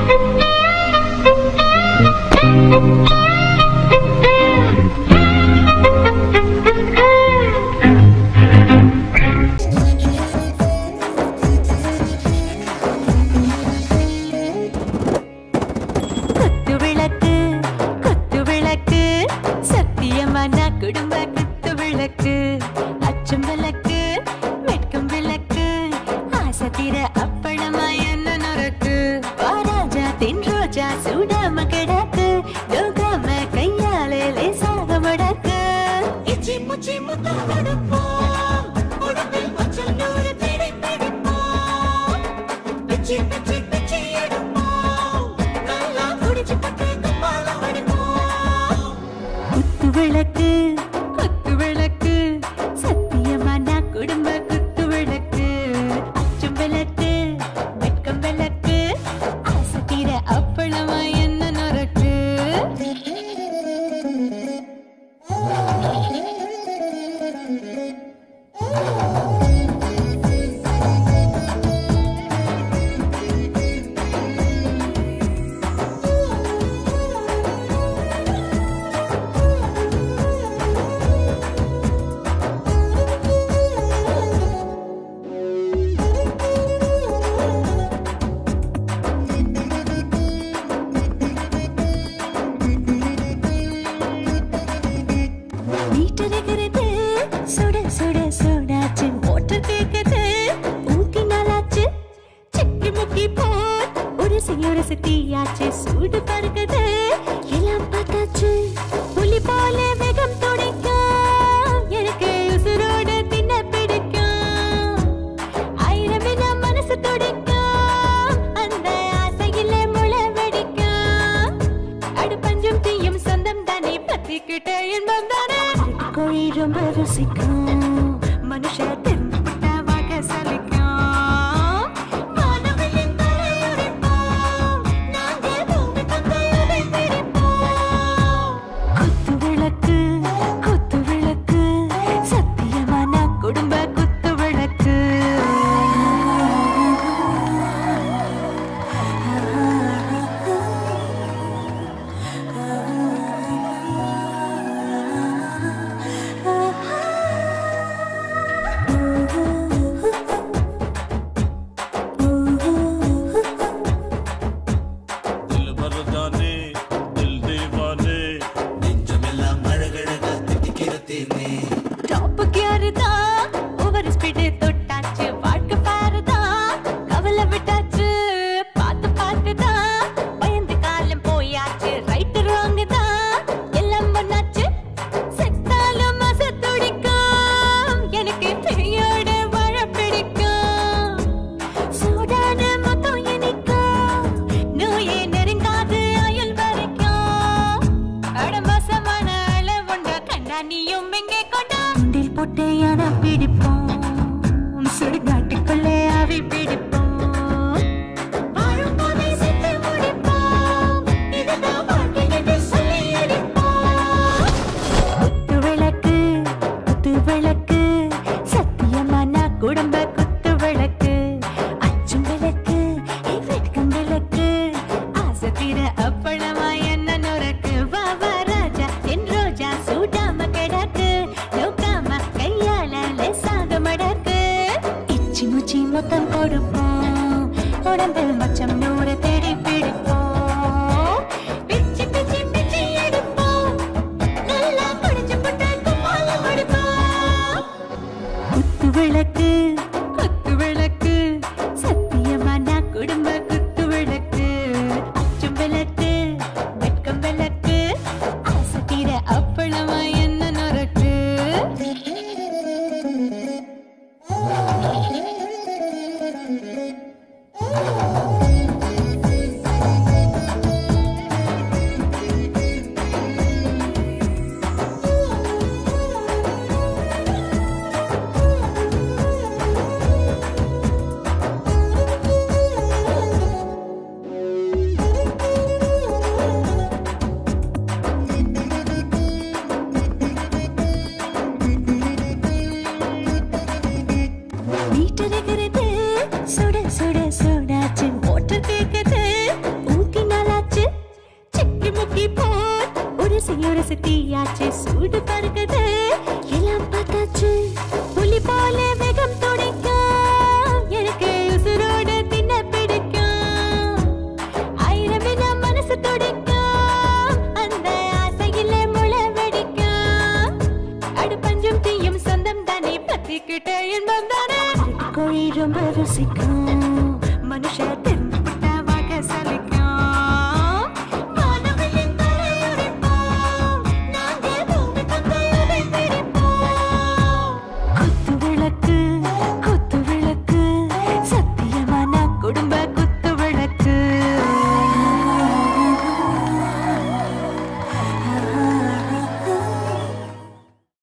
குத்து விளக்கு குத்து விளக்கு சத்தியமான குடும்ப குத்து விளக்கு அச்சம் விளக்கு வெட்கம் விளக்கு ஆசை தீர அப்பளமா என்ன நொறுக்கு வாராஜா தின் ரோஜா சூடாம கிடக்கு தூக்காம கையாலே லேசாக முடக்கு இச்சி முச்சி முத்தம் கொடுப்போம் உடம்பில் மச்சல் நூறு பிடி பிடிப்போம் பிச்சி பிச்சி பிச்சி எடுப்போம் நல்லா குடிச்சு பட்டு கம்பாலம் அடிப்போம் குத்து விளக்கு குத்து விளக்கு சத்தியமான குடும்ப குத்து விளக்கு அச்சும் விளக்கு வெட்கம் விளக்கு ஆசை தீர அப்பளமா என்ன நொறுக்கு மீட்டருகிறது சுட சுட சுடாச்சு மோட்டர் கேக்குது ஊத்தி நாளாச்சு சிக்கி முக்கி போர் ஒரு ஒரு தீயாச்சு சூடு பறக்குது எல்லாம் பார்த்தாச்சு புலி போல வேகம் துடைக்கும் எனக்கு உசுரோட தின்ன பிடிக்கும் ஆயிரம் என மனசு துடிக்கும் அந்த ஆசையில முளை வெடிக்கும் அடுப்பஞ்சும் தீயும் சொந்தம் தானே பத்திக்கிட்ட இன்பம் தானே கோழி ரொம்ப ருசிக்கும் மனுஷ தின்பட்ட வகை சலிக்கும் வானவெளியின் தரையுடைப்போம். நாங்க பூமி பந்தையரை பிடிப்போம். குத்து விளக்கு குத்து விளக்கு சத்தியமான குடும்ப குத்து விளக்கு தீயாச்சு சூடு பறக்குது எல்லாம் பார்த்தாச்சு புலி போல வேகம் துடிக்கும் எனக்கு உசுரோட தின்ன பிடிக்கும் ஆயிரம் என மனசு துடிக்கும் அந்த ஆசையில முளை வெடிக்கும் அடுப்பஞ்சும் தீயும் சொந்தம் தானே பத்திக்கிட்ட இன்பம் தானே கோழி ரொம்ப ருசிக்கும் மனுஷ தின்ன